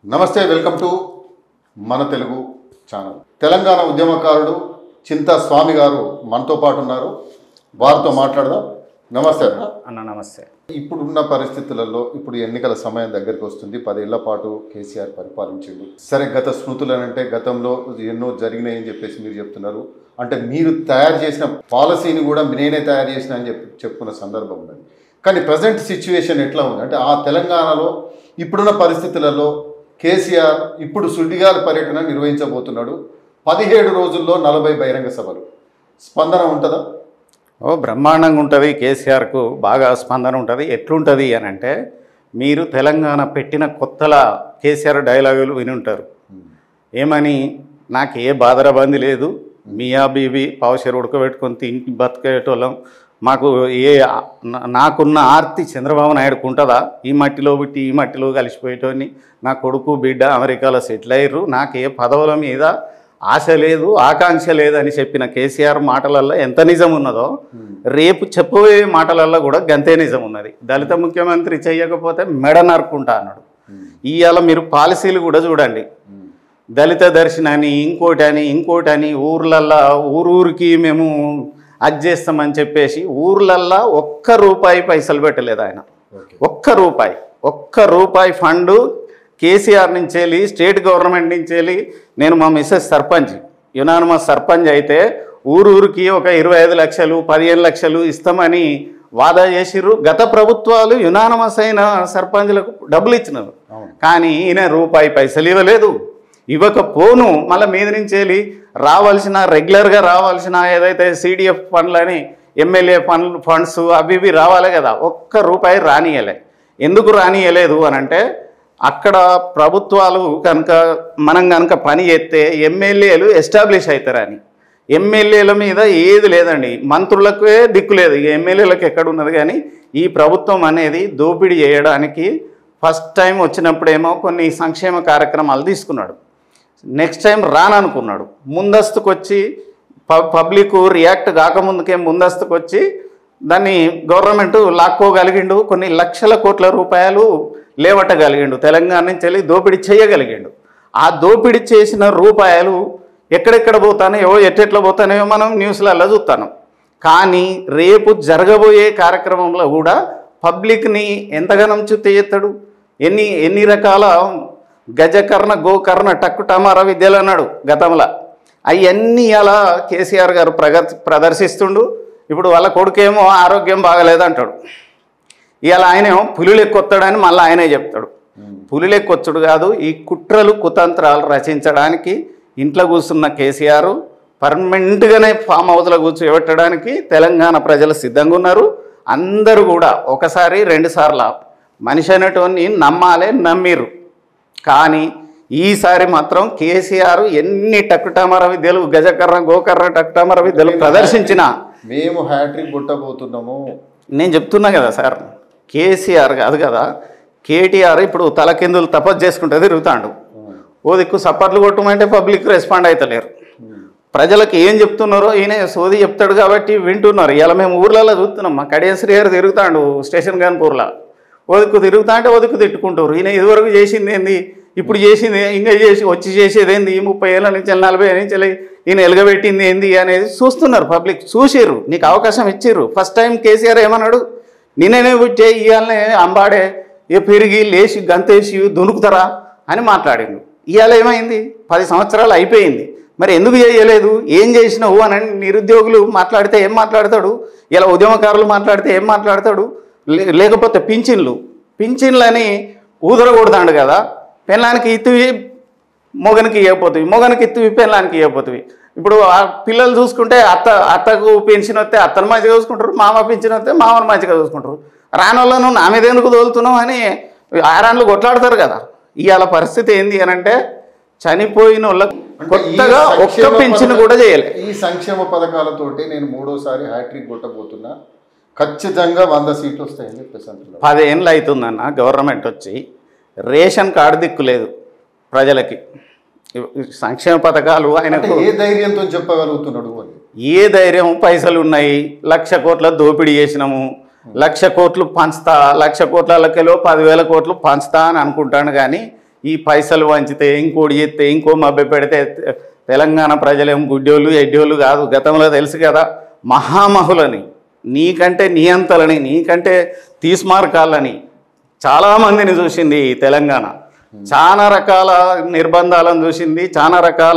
నమస్తే welcome to మన Telugu channel Telangana ఉద్యమకారుడు చింతా స్వామి గారు మనతో పాటు ఉన్నారు వారితో మాట్లాడదాం నమస్తే అన్న. అన్న నమస్తే ఇప్పుడున్న పరిస్థితులలో ఇప్పుడు ఎన్నికల సమయం దగ్గరికి వస్తుంది పదేళ్ల పాటు కేసీఆర్ పరిపాలించిండు సరే గత స్మృతులు అని అంటే గతంలో ఎన్నో జరిగినాయని చెప్పేసి మీరు చెప్తున్నారు అంటే మీరు తయారు చేసిన పాలసీని కూడా నేనే తయారు చేసిన అని చెప్పి చెప్పుకున్న సందర్భం ఉన్నది కానీ ప్రజెంట్ సిచ్యువేషన్ ఎట్లా ఉంది అంటే ఆ తెలంగాణలో ఇప్పుడున్న పరిస్థితులలో కేసీఆర్ ఇప్పుడు సుడిగాలి పర్యటన నిర్వహించబోతున్నాడు పదిహేడు రోజుల్లో నలభై బహిరంగ సభలు స్పందన ఉంటుందా ఓ బ్రహ్మాండంగా ఉంటుంది కేసీఆర్కు బాగా స్పందన ఉంటుంది ఎట్లుంటుంది అని అంటే మీరు తెలంగాణ పెట్టిన కొత్తల కేసీఆర్ డైలాగులు విని ఉంటారు ఏమని నాకు ఏ బాధరబంది లేదు మియా బీబీ పావుషేరు ఉడకబెట్టుకొని తింటి బతికేటోళ్ళం మాకు ఏ నా- నాకున్న ఆర్తి చంద్రబాబు నాయుడుకు ఉంటుందా ఈ మట్టిలో పుట్టి ఈ మట్టిలో కలిసిపోయేటోని నా కొడుకు బిడ్డ అమెరికాలో సెటిల్ అయ్యారు నాకు ఏ పదవుల మీద ఆశ లేదు ఆకాంక్ష లేదని చెప్పిన కేసీఆర్ మాటలల్లో ఎంత నిజం ఉన్నదో రేపు చెప్పబోయే మాటలల్లో కూడా గంతే నిజం ఉన్నది దళిత ముఖ్యమంత్రి చెయ్యకపోతే మెడ నరుక్కుంటా అన్నాడు ఇవాళ మీరు పాలసీలు కూడా చూడండి దళిత దర్శనాన్ని ఇంకోటి అని ఇంకోటి అని ఊర్లల్లా ఊరూరికి మేము అది చేస్తామని చెప్పేసి ఊర్లల్లా ఒక్క రూపాయి పైసలు పెట్టలేదు ఆయన ఓకే ఒక్క రూపాయి ఒక్క రూపాయి ఫండ్ కేసీఆర్ నుంచి వెళ్ళి స్టేట్ గవర్నమెంట్ నుంచి వెళ్ళి నేను మా మిస్సెస్ సర్పంచ్ యునానిమస్ సర్పంచ్ అయితే ఊరూరికి ఒక ఇరవై ఐదు లక్షలు పదిహేను లక్షలు ఇస్తామని వాదా చేసిర్రు గత ప్రభుత్వాలు యునానమస్ అయిన సర్పంచ్లకు డబ్బులు ఇచ్చినారు అవును కానీ ఈయన రూపాయి పైసలు ఇవ్వలేదు ఇవ్వకపోను మళ్ళీ మీద నుంచి వెళ్ళి రావాల్సిన రెగ్యులర్గా రావాల్సిన ఏదైతే సిడిఎఫ్ ఫండ్లని ఎమ్మెల్యే ఫండ్ ఫండ్స్ అవి ఇవి రావాలి కదా ఒక్క రూపాయి రానియలే ఎందుకు రానియలేదు అని అంటే అక్కడ ప్రభుత్వాలు కనుక మనం కనుక పని చేస్తే ఎమ్మెల్యేలు ఎస్టాబ్లిష్ అవుతారని ఎమ్మెల్యేల మీద ఏది లేదండి మంత్రులకే దిక్కు లేదు ఇక ఎమ్మెల్యేలకు ఎక్కడ ఉన్నది కానీ ఈ ప్రభుత్వం అనేది దోపిడీ చేయడానికి ఫస్ట్ టైం వచ్చినప్పుడేమో కొన్ని సంక్షేమ కార్యక్రమాలు తీసుకున్నాడు నెక్స్ట్ టైం రాననుకున్నాడు ముందస్తుకు వచ్చి ప- పబ్లిక్ రియాక్ట్ కాకముందుకే ముందస్తుకు వచ్చి దాన్ని గవర్నమెంట్ లాక్కోగలిగిండు కొన్ని లక్షల కోట్ల రూపాయలు లేవట్టగలిగిండు తెలంగాణ నుంచి వెళ్ళి దోపిడీ చేయగలిగిండు ఆ దోపిడీ చేసిన రూపాయలు ఎక్కడెక్కడ పోతానో ఎట్టెట్లా పోతానో మనం న్యూస్లలో చూస్తాను కానీ రేపు జరగబోయే కార్యక్రమంలో కూడా పబ్లిక్ని ఎంతగానం చుత్త చేస్తాడు ఎన్ని ఎన్ని రకాల గజకర్ణ గోకర్ణ టక్కు టమార విద్యలు అన్నాడు గతంలో అవన్నీ అలా కేసీఆర్ గారు ప్రగ ప్రదర్శిస్తుండు ఇప్పుడు వాళ్ళ కొడుకేమో ఆరోగ్యం బాగలేదంటాడు ఇవాళ ఆయనేమో పులులు ఎక్కొత్తాడని మళ్ళీ ఆయనే చెప్తాడు పులులు ఎక్కొచ్చుడు కాదు ఈ కుట్రలు కుతంత్రాలు రచించడానికి ఇంట్లో కూర్చున్న కేసీఆర్ పర్మనెంట్గానే ఫామ్ హౌస్లో కూర్చోబెట్టడానికి తెలంగాణ ప్రజలు సిద్ధంగా ఉన్నారు అందరూ కూడా ఒకసారి రెండు సార్లు మనిషి అనేటోని నమ్మాలే నమ్మిర్రు కానీ ఈసారి మాత్రం కేసీఆర్ ఎన్ని టక్కుటమర విద్యలు గజకర్ర గోకర్ర టక్కుటమర విద్యలు ప్రదర్శించినా మేము హ్యాట్రిక్ కొట్టబోతున్నాము నేను చెప్తున్నా కదా సార్ కేసీఆర్ కాదు కదా కేటీఆర్ ఇప్పుడు తలకిందులు తపస్సు చేసుకుంటే తిరుగుతాడు ఓ దిక్కు సప్పర్లు కొట్టమంటే పబ్లిక్ రెస్పాండ్ అవుతలేరు ప్రజలకు ఏం చెప్తున్నారో ఈయన సోది చెప్తాడు కాబట్టి వింటున్నారు ఇలా మేము ఊర్లలో చూస్తున్నాం మా కడియం శ్రీహరి తిరుగుతాడు స్టేషన్ కాన్పూర్లో ఓ దిక్కు తిరుగుతా అంటే ఓ దిక్కు తిట్టుకుంటారు ఈయన ఇదివరకు చేసింది ఏంది ఇప్పుడు చేసింది ఇంకా చేసి వచ్చి చేసేది ఏంది ముప్పై ఏళ్ళ నుంచి నలభై ఏళ్ళ నుంచి ఈయన ఎలగబెట్టింది ఏంది అనేది చూస్తున్నారు పబ్లిక్ చూసిర్రు నీకు అవకాశం ఇచ్చిర్రు ఫస్ట్ టైం కేసీఆర్ ఏమన్నాడు నిన్ననే వచ్చే ఇవాళనే అంబాడే ఏ పెరిగి లేచి గంతేసి దునుకుతారా అని మాట్లాడిండు ఇవాళ ఏమైంది పది సంవత్సరాలు అయిపోయింది మరి ఎందుకు చేయలేదు ఏం చేసినావు అని నిరుద్యోగులు మాట్లాడితే ఏం మాట్లాడతాడు ఇలా ఉద్యమకారులు మాట్లాడితే ఏం మాట్లాడతాడు లే- లేకపోతే పింఛన్లు పింఛన్లని ఊదరకూడదాడు కదా పెళ్ళానికి ఇత్తివి మొగనికి ఇవ్వకపోతుంది మొగనికి ఇత్తివి పెళ్ళానికి ఇవ్వకపోతుంది ఇప్పుడు ఆ పిల్లలు చూసుకుంటే అత్త అత్తకు పెన్షన్ వస్తే అత్తను మంచిగా చూసుకుంటారు మామ పెన్షన్ వస్తే మామను మంచిగా చూసుకుంటారు రానోళ్ళను నా మీద ఎందుకు తోలుతున్నావు అని ఆరాన్లు కొట్లాడతారు కదా ఇవాళ పరిస్థితి ఏంది అని అంటే చనిపోయిన వాళ్ళకు అంటే ఈ కొత్తగా ఒక్క సంక్షేమ పెన్షన్ పథక- కూడా చేయలే ఈ సంక్షేమ పథకాలతోటి నేను మూడోసారి హ్యాట్రిక్ కొట్టబోతున్నా ఖచ్చితంగా వంద సీట్లు వస్తాయని చెప్పేసి అంటున్నారు పదేళ్ళు అవుతుందన్న గవర్నమెంట్ వచ్చి రేషన్ కార్డు దిక్కు లేదు ప్రజలకి ఈ సంక్షేమ పథకాలు అంటే ఆయనకు ఏ ధైర్యంతో చెప్పగలుగుతున్నాడు అని ఏ ధైర్యం పైసలు ఉన్నాయి లక్ష కోట్ల దోపిడీ చేసినాము లక్ష కోట్లు పంచుతా లక్ష కోట్లకెలో పదివేల కోట్లు పంచుతా అని అనుకుంటాను కానీ ఈ పైసలు వంచితే ఇంకోటి చేస్తే ఇంకో మభ్య పెడితే తె- తెలంగాణ ప్రజలేం గుడ్డోళ్ళు ఎడ్డోళ్ళు కాదు గతంలో తెలుసు కదా మహామహులని నీకంటే నియంతలని నీకంటే తీస్మార్కాలని చాలామందిని చూసింది ఈ తెలంగాణ చాలా రకాల నిర్బంధాలను చూసింది చాలా రకాల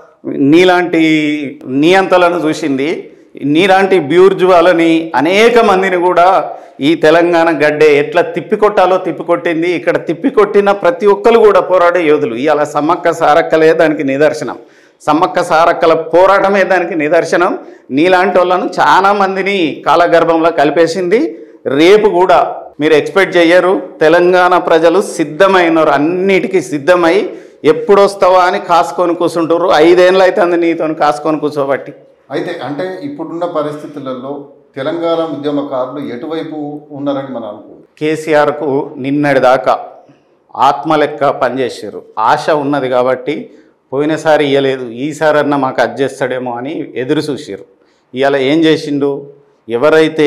నీలాంటి నియంతలను చూసింది నీలాంటి బ్యూర్జువాలని అనేక మందిని కూడా ఈ తెలంగాణ గడ్డే ఎట్లా తిప్పికొట్టాలో తిప్పికొట్టింది ఇక్కడ తిప్పికొట్టిన ప్రతి ఒక్కరు కూడా పోరాడే యోధులు ఇవాళ సమ్మక్క సారక్కలే దానికి నిదర్శనం సమ్మక్క సారక్కల పోరాటమే దానికి నిదర్శనం నీలాంటి వాళ్ళను చాలా మందిని కాలగర్భంలో కలిపేసింది రేపు కూడా మీరు ఎక్స్పెక్ట్ చెయ్యరు తెలంగాణ ప్రజలు సిద్ధమైనారు అన్నిటికీ సిద్ధమై ఎప్పుడు వస్తావా అని కాసుకొని కూర్చుంటారు ఐదేళ్ళు అవుతుంది నీతో కాసుకొని కూర్చోబట్టి అయితే అంటే ఇప్పుడున్న పరిస్థితులలో తెలంగాణ ఉద్యమకారులు ఎటువైపు ఉన్నారని మనం అనుకోవచ్చు కేసీఆర్కు నిన్నటి దాకా ఆత్మ లెక్క పనిచేసారు ఆశ ఉన్నది కాబట్టి పోయినసారి ఇయ్యలేదు ఈసారన్నా మాకు అడ్జేస్తాడేమో అని ఎదురు చూసారు ఇవాళ ఏం చేసిండు ఎవరైతే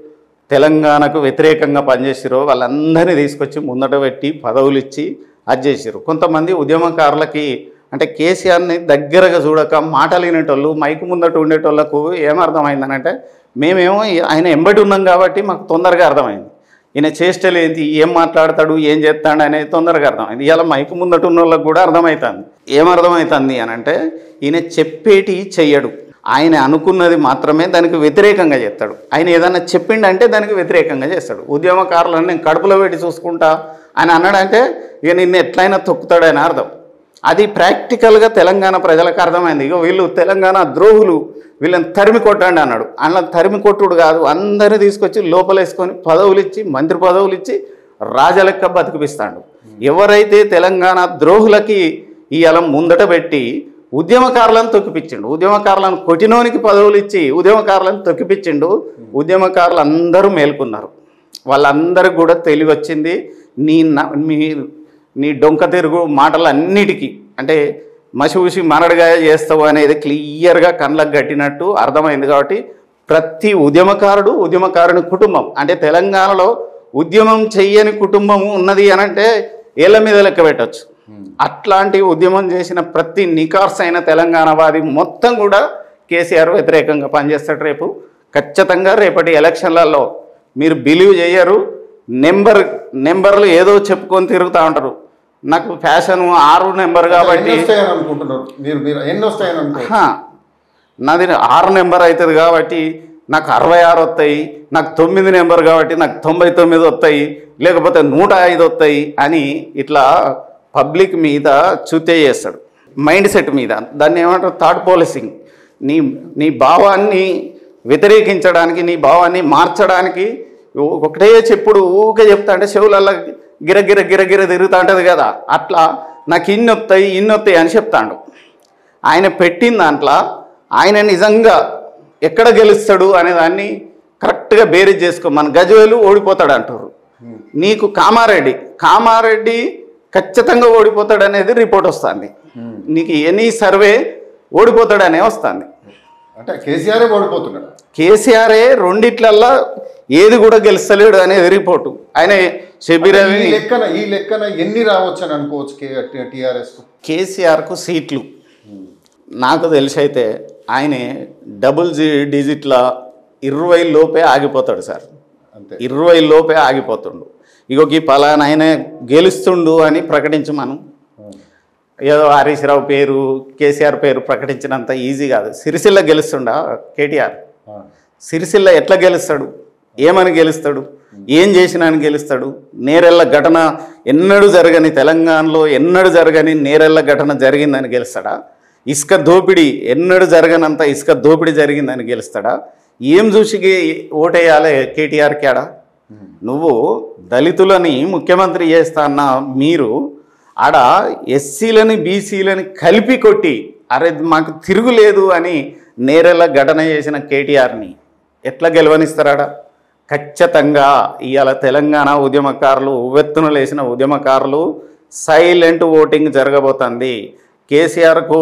తెలంగాణకు వ్యతిరేకంగా పనిచేసిరో వాళ్ళందరినీ తీసుకొచ్చి ముందట పెట్టి పదవులు ఇచ్చి అడ్జేసారు కొంతమంది ఉద్యమకారులకి అంటే కేసీఆర్ని దగ్గరగా చూడక మాటలేనేటోళ్ళు మైకు ముందట ఉండేటోళ్ళకు ఏమర్థమైందనంటే మేమేమో ఆయన ఎంబడి ఉన్నాం కాబట్టి మాకు తొందరగా అర్థమైంది ఈయన చేష్టలు ఏంటి ఏం మాట్లాడతాడు ఏం చేస్తాడు అనేది తొందరగా అర్థమైంది ఇవాళ మైకు ముందట ఉన్న వాళ్ళకి కూడా అర్థమవుతుంది ఏమర్థమవుతుంది అని అంటే ఈయన చెప్పేటి చెయ్యడు ఆయన అనుకున్నది మాత్రమే దానికి వ్యతిరేకంగా చేస్తాడు ఆయన ఏదైనా చెప్పిండంటే దానికి వ్యతిరేకంగా చేస్తాడు ఉద్యమకారులను నేను కడుపులో పెట్టి చూసుకుంటా అని అన్నాడంటే ఇక నిన్ను ఎట్లయినా తొక్కుతాడని అర్థం అది ప్రాక్టికల్గా తెలంగాణ ప్రజలకు అర్థమైంది ఇక వీళ్ళు తెలంగాణ ద్రోహులు వీళ్ళని తరిమి కొట్టండి అన్నాడు అలా తరిమి కొట్టుడు కాదు అందరినీ తీసుకొచ్చి లోపలేసుకొని పదవులు ఇచ్చి మంత్రి పదవులు ఇచ్చి రాజలెక్క బతికిపిస్తాడు ఎవరైతే తెలంగాణ ద్రోహులకి ఈ అలం ముందట పెట్టి ఉద్యమకారులను తొక్కిపించిండు ఉద్యమకారులను కొట్టినోనికి పదవులు ఇచ్చి ఉద్యమకారులను తొక్కిపించిండు ఉద్యమకారులు అందరూ మేల్కొన్నారు వాళ్ళందరికి కూడా తెలివి వచ్చింది నీ న- మీ నీ డొంక తిరుగు మాటలన్నిటికీ అంటే మసివుసి మనడుగా చేస్తావు అనేది క్లియర్గా కళ్ళకు కట్టినట్టు అర్థమైంది కాబట్టి ప్రతి ఉద్యమకారుడు ఉద్యమకారుని కుటుంబం అంటే తెలంగాణలో ఉద్యమం చెయ్యని కుటుంబం ఉన్నది అని అంటే ఏళ్ళ మీద లెక్క పెట్టచ్చు అట్లాంటి ఉద్యమం చేసిన ప్రతి నికార్స్ అయిన తెలంగాణవాది మొత్తం కూడా కేసీఆర్ వ్యతిరేకంగా పనిచేస్తాడు రేపు ఖచ్చితంగా రేపటి ఎలక్షన్లలో మీరు బిలీవ్ చేయరు నెంబర్ నెంబర్లు ఏదో చెప్పుకొని తిరుగుతూ ఉంటారు నాకు ఫ్యాషన్ ఆరు నెంబర్ ఎన్ని కాబట్టి వస్తాయని అనుకుంటున్నారు మీరు మీరు ఎన్ని వస్తాయని అనుకుంటున్నారు ఆహా. నాది ఆరు నెంబర్ అవుతుంది కాబట్టి నాకు అరవై ఆరు వస్తాయి నాకు తొమ్మిది నెంబర్ కాబట్టి నాకు తొంభై తొమ్మిది వస్తాయి లేకపోతే నూట ఐదు వస్తాయి అని ఇట్లా పబ్లిక్ మీద చూతే చేస్తాడు మైండ్ సెట్ మీద దాన్ని ఏమంటారు థాట్ పాలసింగ్ నీ నీ భావాన్ని వ్యతిరేకించడానికి నీ భావాన్ని మార్చడానికి ఒకటే చెప్పుడు ఊకే చెప్తా అంటే చెవులల్లా గిర గిర గిర గిర తిరుగుతూ ఉంటుంది కదా అట్లా నాకు ఇన్ని వస్తాయి ఇన్ని వస్తాయి అని చెప్తాడు ఆయన పెట్టిన దాంట్లో ఆయన నిజంగా ఎక్కడ గెలుస్తాడు అనే దాన్ని కరెక్ట్గా బేరీజ్ చేసుకో మన గజవేలు ఓడిపోతాడు అంటారు నీకు కామారెడ్డి కామారెడ్డి ఖచ్చితంగా ఓడిపోతాడు అనేది రిపోర్ట్ వస్తుంది నీకు ఎనీ సర్వే ఓడిపోతాడనే వస్తుంది అంటే కేసీఆరే ఓడిపోతున్నాడు కేసీఆరే రెండిట్లల్లా ఏది కూడా గెలుస్తలేడు అనేది రిపోర్టు ఆయన షబీర్ ఈ అలీ లెక్కన ఈ లెక్కన ఎన్ని రావచ్చు అని అనుకోవచ్చు కే టీఆర్ఎస్ కేసీఆర్కు సీట్లు నాకు తెలిసి అయితే ఆయన డబుల్ జీ డిజిట్ల ఇరవై లోపే ఆగిపోతాడు సార్ అంతే ఇరవై లోపే ఆగిపోతుండు ఇగోకి పలానా ఆయన గెలుస్తుండు అని ప్రకటించి మనం ఏదో హరీష్ రావు పేరు కేసీఆర్ పేరు ప్రకటించినంత ఈజీ కాదు సిరిసిల్ల గెలుస్తుండా కేటీఆర్ ఆ. సిరిసిల్ల ఎట్లా గెలుస్తాడు ఏమని గెలుస్తాడు ఏం చేసినా అని గెలుస్తాడు నేరెళ్ళ ఘటన ఎన్నడూ జరగని తెలంగాణలో ఎన్నడూ జరగని నేరెళ్ళ ఘటన జరిగిందని గెలుస్తాడా ఇసుక దోపిడీ ఎన్నడూ జరగనంత ఇసుక దోపిడీ జరిగిందని గెలుస్తాడా ఏం చూసి గే- ఓటేయాలి కేటీఆర్ కేడా నువ్వు దళితులని ముఖ్యమంత్రి చేస్తా అన్న మీరు ఆడ ఎస్సీలని బీసీలని కలిపి కొట్టి అరే మాకు తిరుగులేదు అని నేరెళ్ళ ఘటన చేసిన కేటీఆర్ని ఎట్లా గెలవనిస్తారాడా ఖచ్చితంగా ఇవాళ తెలంగాణ ఉద్యమకారులు ఉవ్వెత్తున లేచిన ఉద్యమకారులు సైలెంట్ ఓటింగ్ జరగబోతుంది కేసీఆర్కు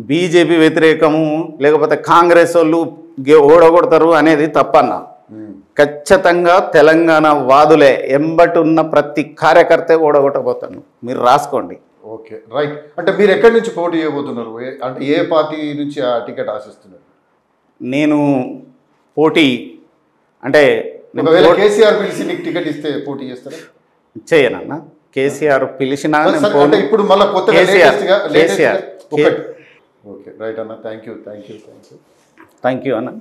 బీజేపీ వ్యతిరేకము లేకపోతే కాంగ్రెస్ వాళ్ళు గె- ఓడగొడతారు అనేది తప్పన్న ఖచ్చితంగా తెలంగాణ వాదులే ఎంబటి ఉన్న ప్రతి కార్యకర్త ఓడగొట్టబోతాను మీరు రాసుకోండి ఓకే రైట్ అంటే మీరు ఎక్కడి నుంచి పోటీ చేయబోతున్నారు ఏ- అంటే ఏ పార్టీ నుంచి ఆ టికెట్ ఆశిస్తున్నారు నేను పోటీ అంటే నేను ఒకవేళ పోటీ కేసీఆర్ పిలిచి నీకు టికెట్ ఇస్తే పోటీ చేస్తారా చేయనన్నా కేసీఆర్ పిలిచినా నేను సరే, పోను. అంటే ఇప్పుడు మళ్ళీ కొత్తగా కేసీఆర్, లేటెస్ట్ గా లేటెస్ట్ గా కేసీఆర్. ఒకటి ఓకే రైట్ అన్న thank you thank you thank you thank you అన్న